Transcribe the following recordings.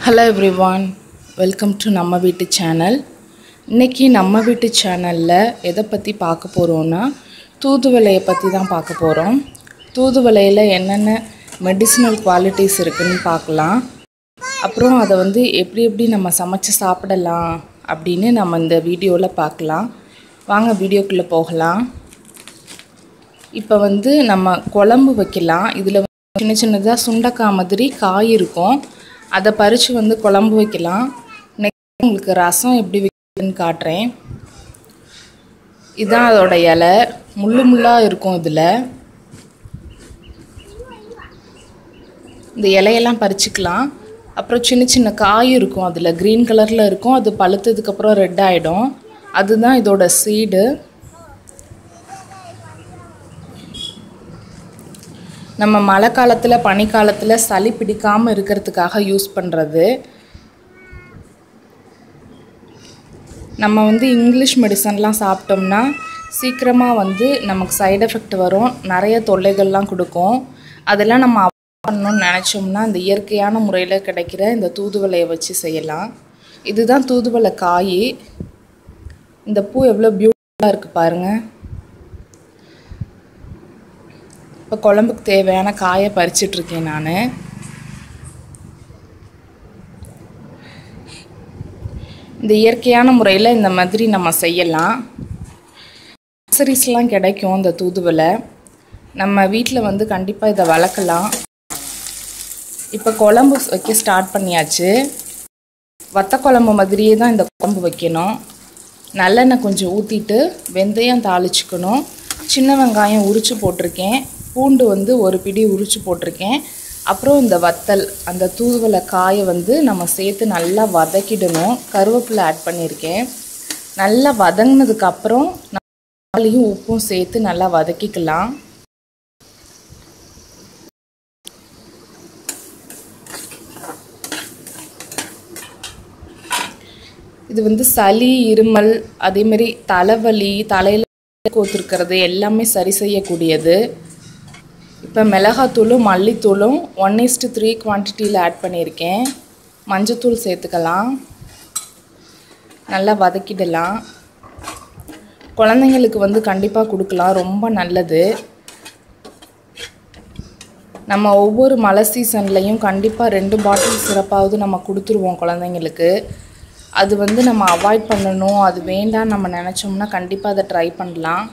hello everyone welcome to நம்ம வீட்டு channel இன்றைக்கி நம்ம வீட்டு சேனலில் எதை பற்றி பார்க்க போகிறோன்னா தூதுவளையை பற்றி தான் பார்க்க போகிறோம் தூதுவளையில் என்னென்ன மெடிசினல் குவாலிட்டிஸ் இருக்குன்னு பார்க்கலாம் அப்புறம் அதை வந்து எப்படி எப்படி நம்ம சமைச்சு சாப்பிடலாம் அப்படின்னு நம்ம இந்த வீடியோவில் பார்க்கலாம் வாங்க வீடியோக்குள்ளே போகலாம் இப்போ வந்து நம்ம குழம்பு வைக்கலாம் இதில் சின்ன சின்னதாக சுண்டக்காய் மாதிரி காய் இருக்கும் அதை பறித்து வந்து குழம்பு வைக்கலாம் நெக்ஸ்ட் உங்களுக்கு ரசம் எப்படி வைக்கிறதுன்னு காட்டுறேன் இதுதான் அதோட இலை முள்ளு முள்ளாக இருக்கும் இதில் இந்த இலையெல்லாம் பறிச்சுக்கலாம் அப்புறம் சின்ன சின்ன காய் இருக்கும் அதில் க்ரீன் கலரில் இருக்கும் அது பழுத்ததுக்கப்புறம் ரெட் ஆகிடும் அதுதான் இதோட சீடு நம்ம மழை காலத்தில் பனிக்காலத்தில் சளி பிடிக்காமல் இருக்கிறதுக்காக யூஸ் பண்ணுறது நம்ம வந்து இங்கிலீஷ் மெடிசன்லாம் சாப்பிட்டோம்னா சீக்கிரமாக வந்து நமக்கு சைடு எஃபெக்ட் வரும் நிறைய தொல்லைகள்லாம் கொடுக்கும் அதெல்லாம் நம்ம அவாய்ட் பண்ணணும்னு நினச்சோம்னா இந்த இயற்கையான முறையில் கிடைக்கிற இந்த தூதுவளையை வச்சு செய்யலாம் இதுதான் தூதுவளை காய் இந்த பூ எவ்வளோ பியூட்டிஃபுல்லாக இருக்குது பாருங்கள் இப்போ குழம்புக்கு தேவையான காயை பறிச்சிட்ருக்கேன் நான் இந்த இயற்கையான முறையில் இந்த மாதிரி நம்ம செய்யலாம் நர்சரிஸ்லாம் கிடைக்கும் இந்த தூதுவலை நம்ம வீட்டில் வந்து கண்டிப்பாக இதை வளர்க்கலாம் இப்போ குழம்பு வைக்க ஸ்டார்ட் பண்ணியாச்சு வத்த குழம்பு மாதிரியே தான் இந்த குழம்பு வைக்கணும் நல்லெண்ணெய் கொஞ்சம் ஊற்றிட்டு வெந்தயம் தாளிச்சுக்கணும் சின்ன வெங்காயம் உரித்து போட்டிருக்கேன் பூண்டு வந்து ஒரு பிடி உரித்து போட்டிருக்கேன் அப்புறம் இந்த வத்தல் அந்த தூதுவளை காயை வந்து நம்ம சேர்த்து நல்லா வதக்கிடணும் கருவேப்பிலை ஆட் பண்ணியிருக்கேன் நல்லா வதங்கினதுக்கப்புறம் நாளையும் உப்பும் சேர்த்து நல்லா வதக்கிக்கலாம் இது வந்து சளி இருமல் அதேமாரி தலைவலி தலையில் கோத்துருக்கிறது எல்லாமே சரி செய்யக்கூடியது இப்போ மிளகாத்தூளும் மல்லித்தூளும் ஒன் இஸ்ட்டு த்ரீ குவான்டிட்டியில் ஆட் பண்ணியிருக்கேன் மஞ்சத்தூள் சேர்த்துக்கலாம் நல்லா வதக்கிடலாம் குழந்தைங்களுக்கு வந்து கண்டிப்பாக கொடுக்கலாம் ரொம்ப நல்லது நம்ம ஒவ்வொரு மழை சீசன்லேயும் கண்டிப்பாக ரெண்டு பாட்டில் சிறப்பாவது நம்ம கொடுத்துருவோம் குழந்தைங்களுக்கு அது வந்து நம்ம அவாய்ட் பண்ணணும் அது வேண்டாம் நம்ம நினச்சோம்னா கண்டிப்பாக அதை ட்ரை பண்ணலாம்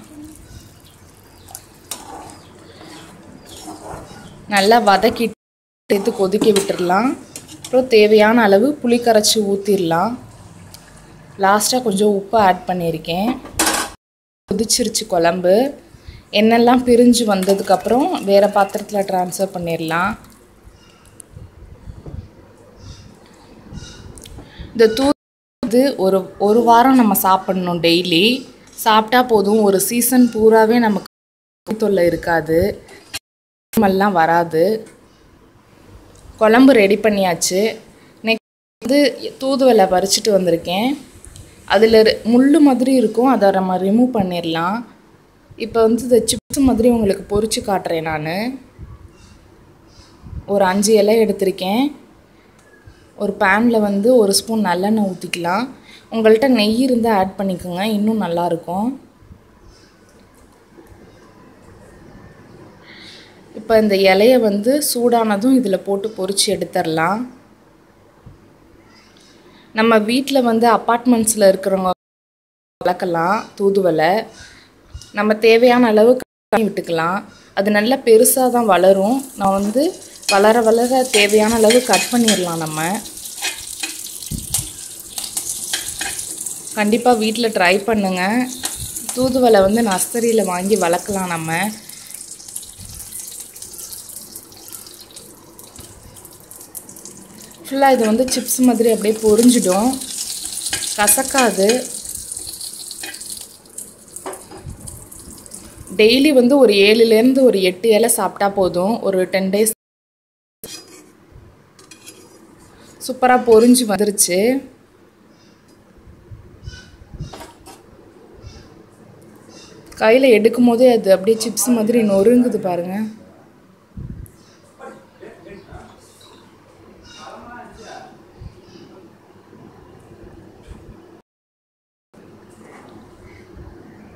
நல்லா வதக்கிட்டு சேர்த்து கொதிக்க விட்டுடலாம் அப்புறம் தேவையான அளவு புளி கரைச்சி ஊற்றிடலாம் லாஸ்ட்டாக கொஞ்சம் உப்பு ஆட் பண்ணியிருக்கேன் கொதிச்சிருச்சு குழம்பு எண்ணெல்லாம் பிரிஞ்சு வந்ததுக்கப்புறம் வேறு பாத்திரத்தில் ட்ரான்ஸ்ஃபர் பண்ணிடலாம் இந்த தூ இது ஒரு ஒரு வாரம் நம்ம சாப்பிட்ணும் டெய்லி சாப்பிட்டா போதும் ஒரு சீசன் பூராவே நமக்கு தொல்லை இருக்காது எல்லாம் வராது குழம்பு ரெடி பண்ணியாச்சு நெக்ஸ்ட் வந்து தூதுவலை பறிச்சுட்டு வந்திருக்கேன் அதில் முள் மாதிரி இருக்கும் அதை நம்ம ரிமூவ் பண்ணிடலாம் இப்போ வந்து இந்த சிப்ஸ் மாதிரி உங்களுக்கு பொறிச்சு காட்டுறேன் நான் ஒரு அஞ்சு இலை எடுத்திருக்கேன் ஒரு பேனில் வந்து ஒரு ஸ்பூன் நல்லெண்ணெய் ஊற்றிக்கலாம் உங்கள்கிட்ட நெய் இருந்தால் ஆட் பண்ணிக்கோங்க இன்னும் நல்லாயிருக்கும் இப்போ இந்த இலையை வந்து சூடானதும் இதில் போட்டு பொறிச்சு எடுத்துடலாம் நம்ம வீட்டில் வந்து அப்பார்ட்மெண்ட்ஸில் இருக்கிறவங்க வளர்க்கலாம் தூதுவலை நம்ம தேவையான அளவு கட் விட்டுக்கலாம் அது நல்லா பெருசாக தான் வளரும் நான் வந்து வளர வளர தேவையான அளவு கட் பண்ணிடலாம் நம்ம கண்டிப்பாக வீட்டில் ட்ரை பண்ணுங்கள் தூதுவலை வந்து நர்சரியில் வாங்கி வளர்க்கலாம் நம்ம ஃபுல்லாக இது வந்து சிப்ஸ் மாதிரி அப்படியே பொரிஞ்சிடும் கசக்காது டெய்லி வந்து ஒரு ஏழுலேருந்து ஒரு எட்டு இலை சாப்பிட்டா போதும் ஒரு டென் டேஸ் சூப்பராக பொரிஞ்சு வந்துருச்சு கையில் எடுக்கும் போதே அது அப்படியே சிப்ஸ் மாதிரி நொறுங்குது பாருங்கள்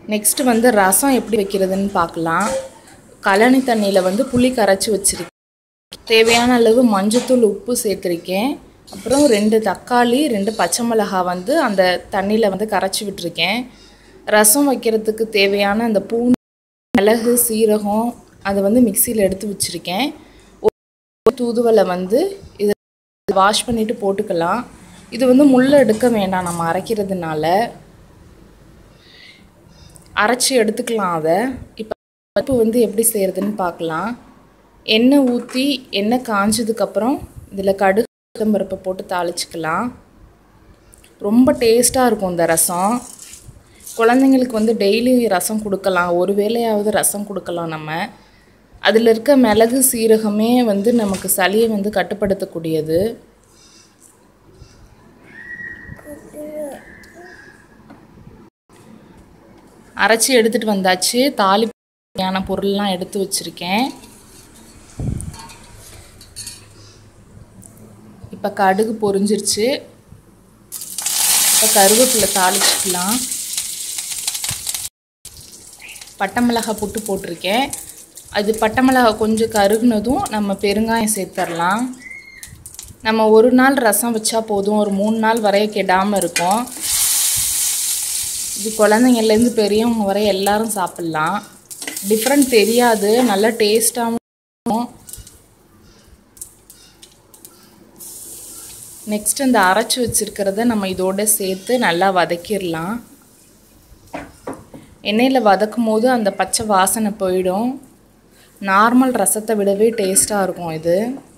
நெக்ஸ்ட்டு வந்து ரசம் எப்படி வைக்கிறதுன்னு பார்க்கலாம் கழனி தண்ணியில் வந்து புளி கரைச்சி வச்சுருக்கேன் தேவையான அளவு மஞ்சத்தூள் உப்பு சேர்த்துருக்கேன் அப்புறம் ரெண்டு தக்காளி ரெண்டு பச்சை மிளகாய் வந்து அந்த தண்ணியில் வந்து கரைச்சி விட்டுருக்கேன் ரசம் வைக்கிறதுக்கு தேவையான அந்த பூண்டு மிளகு சீரகம் அதை வந்து மிக்சியில் எடுத்து வச்சுருக்கேன் ஒரு தூதுவளை வந்து இதை வாஷ் பண்ணிவிட்டு போட்டுக்கலாம் இது வந்து முள்ளை எடுக்க வேண்டாம் நம்ம அரைக்கிறதுனால அரைச்சி எடுத்துக்கலாம் அதை இப்போ பருப்பு வந்து எப்படி செய்கிறதுன்னு பார்க்கலாம் எண்ணெய் ஊற்றி எண்ணெய் காஞ்சதுக்கப்புறம் இதில் கடுகு பருப்பை போட்டு தாளிச்சிக்கலாம் ரொம்ப டேஸ்ட்டாக இருக்கும் இந்த ரசம் குழந்தைங்களுக்கு வந்து டெய்லி ரசம் கொடுக்கலாம் ஒரு வேளையாவது ரசம் கொடுக்கலாம் நம்ம அதில் இருக்க மிளகு சீரகமே வந்து நமக்கு சளியை வந்து கட்டுப்படுத்தக்கூடியது அரைச்சி எடுத்துகிட்டு வந்தாச்சு தாலியான பொருள்லாம் எடுத்து வச்சுருக்கேன் இப்போ கடுகு பொரிஞ்சிருச்சு இப்போ கருவேப்பிலை தாளிச்சிக்கலாம் பட்டை மிளகாய் புட்டு போட்டிருக்கேன் அது பட்டை மிளகாய் கொஞ்சம் கருகுனதும் நம்ம பெருங்காயம் சேர்த்துடலாம் நம்ம ஒரு நாள் ரசம் வச்சா போதும் ஒரு மூணு நாள் வரைய கெடாமல் இருக்கும் இது குழந்தைங்கள்லேருந்து பெரியவங்க வரை எல்லாரும் சாப்பிட்லாம் டிஃப்ரெண்ட் தெரியாது நல்லா டேஸ்ட்டாகவும் இருக்கும் நெக்ஸ்ட் இந்த அரைச்சி வச்சுருக்கிறத நம்ம இதோட சேர்த்து நல்லா வதக்கிடலாம் எண்ணெயில் வதக்கும் போது அந்த பச்சை வாசனை போயிடும் நார்மல் ரசத்தை விடவே டேஸ்ட்டாக இருக்கும் இது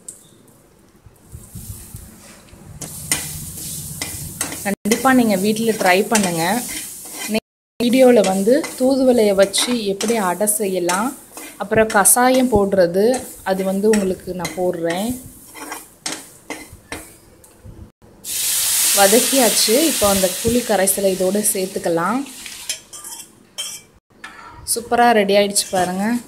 கண்டிப்பாக நீங்கள் வீட்டில் ட்ரை பண்ணுங்கள் வீடியோவில் வந்து தூதுவளையை வச்சு எப்படி அடை செய்யலாம் அப்புறம் கஷாயம் போடுறது அது வந்து உங்களுக்கு நான் போடுறேன் வதக்கியாச்சு இப்போ அந்த புளி கரைசலை இதோடு சேர்த்துக்கலாம் சூப்பராக ரெடி ஆயிடுச்சு பாருங்கள்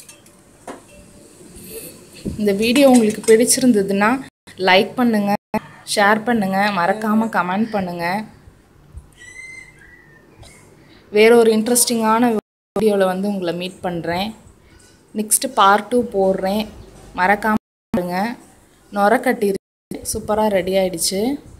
இந்த வீடியோ உங்களுக்கு பிடிச்சிருந்ததுன்னா லைக் பண்ணுங்கள் ஷேர் பண்ணுங்கள் மறக்காமல் கமெண்ட் பண்ணுங்கள் வேற ஒரு இன்ட்ரெஸ்டிங்கான வீடியோவில் வந்து உங்களை மீட் பண்ணுறேன் நெக்ஸ்ட்டு பார்ட் டூ போடுறேன் மறக்காமல் பாருங்க நுர கட்டி சூப்பராக ரெடி ஆயிடுச்சு